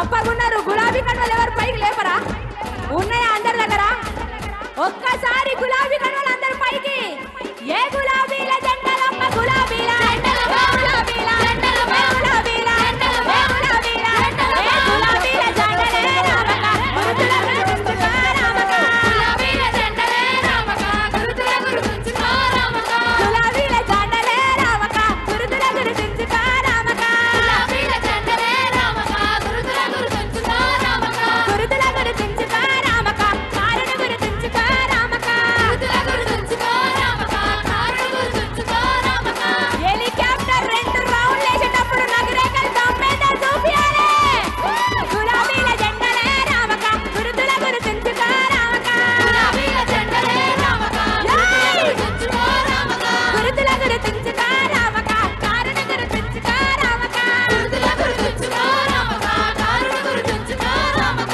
super ఉన్నారు గులాబీ కడవలు ఎవరు పైకి లేపరా ఉన్నాయా అందరి దగ్గర ఒక్కసారి గులాబీ కడవలు అందరు పైకి ఏ గులాబీల జెండలమ్మ గులాబీల ఏ గులాబీల ఏ గులాబీల ఏ గులాబీల ఏ గులాబీల జెండలే రామక గురుతుల గురుతుంచుకో రామక గులాబీల జెండలే రామక గురుతుల గురుతుంచుకో రామక గులాబీల జెండలే రామక గురుతుల గురుతుంచుకో రామక గులాబీల జెండలే రామక గురుతుల గురుతుంచుకో రామక గురుతుల గురుతుంచుకో రామక కారుణ గురుతుంచుకో రామక గురుతుల గురుతుంచుకో రామక కారుణ గురుతుంచుకో రామక హెలికాప్టర్ రెండు రౌండ్లు వేసేటప్పుడు నగరేకలు దమ్మేద చూపియాలే గులాబీల జెండలే రామక గురుతుల గురుతుంచుకో రామక గులాబీల జెండలే రామక గురుతుల గురుతుంచుకో రామక గురుతుల గురుతుంచుకో రామక కారుణ గురుతుంచుకో రామక గురుతుల గురుతుంచుకో రామక కారుణ గురుతుంచుకో రామక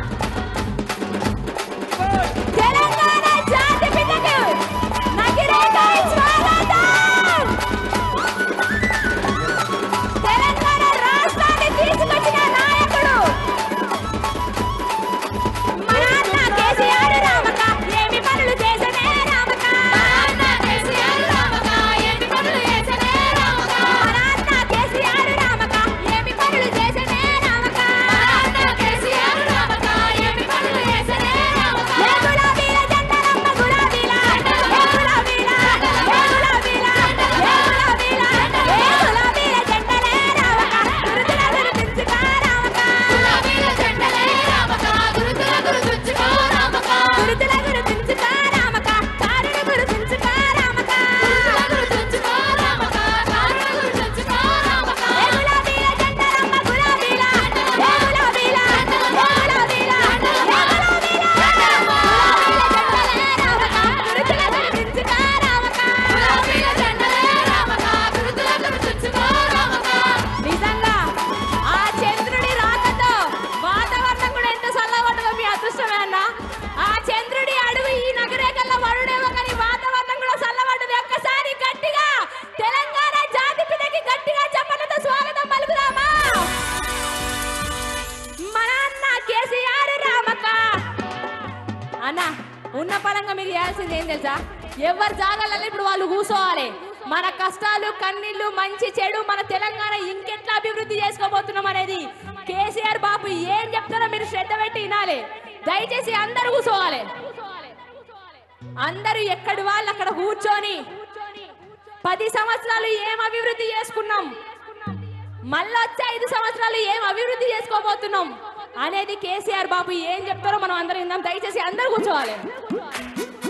తెలంగాణ జాతి పితకు నగరేకల్ స్వాగతం తెలంగాణ రాష్ట్రాన్ని తీసుకొచ్చిన నాయకుడు మన అన్న కేసీఆర్ రామక ఏమి పనులు చేసనే రామక అన్న కేసీఆర్ రామక ఏమి పనులు చేసనే రామక మన అన్న కేసీఆర్ రామక ఏమి పనులు చేసనే రామక అన్న కేసీఆర్ రామక ఏమి పనులు చేసనే రామక ఏ గులాబీల జెండలమ్మ గులాబీల ఏ గులాబీల ఏ గులాబీల ఏ గులాబీల ఏ గులాబీల జెండలే రామక గురుతుల గురుతుంచుకో రామక గులాబీల జెండలే రామక గురుతుల గురుతుంచుకో రామక గురుతుల గురుతుంచుకో రామక కారుణ గురుతుంచుకో రామక గురుతుల గురుతుంచుకో రామక కారుణ గురుతుంచుకో రామక ఏ గులాబీల జెండలమ్మ గులాబీల ఏ గులాబీల ఏ గులాబీల ఏ గులాబీల గులాబీల జెండలే రామక గురుతుల గురుతుంచుకో రామక గులాబీల జెండలే రామక గురుతుల గురుతుంచుకో రామక నిజంగా ఆ చంద్రుడి రాకతో వాతావరణం కూడా ఎంత చల్లబడ్డదో మీ అదృష్టమే అన్న ఆ చంద్రుడి అడుగు ఈ నగరేకల్లో పడుడేమో కానీ వాతావరణం కూడా చల్లబడ్డది ఒక్కసారి గట్టిగా తెలంగాణ జాతి పితకి గట్టిగా చెప్పడంతో స్వాగతం పలుకుదామా మన అన్న కేసీఆర్ రామక అన్న ఉన్న పరంగా మీరు చేయాల్సింది ఏం తెలుసా ఎవరు జాగాలలో ఇప్పుడు వాళ్ళు కూర్చోవాలి మన కష్టాలు కన్నీళ్లు మంచి చెడు మన తెలంగాణ ఇంకెట్లా అభివృద్ధి చేసుకోబోతున్నాం అనేది కేసీఆర్ బాబు ఏం చెప్తారో మీరు శ్రద్ధ పెట్టి వినాలి దయచేసి అందరూ కూర్చోవాలి అందరూ ఎక్కడి వాళ్ళు అక్కడ కూర్చొని పది సంవత్సరాలు ఏం అభివృద్ధి చేసుకున్నాం మళ్ళీ వచ్చే ఐదు సంవత్సరాలు ఏం అభివృద్ధి చేసుకోబోతున్నాం అనేది కేసీఆర్ బాబు ఏం చెప్తారో మనం అందరం విందాం దయచేసి అందరూ కూర్చోవాలి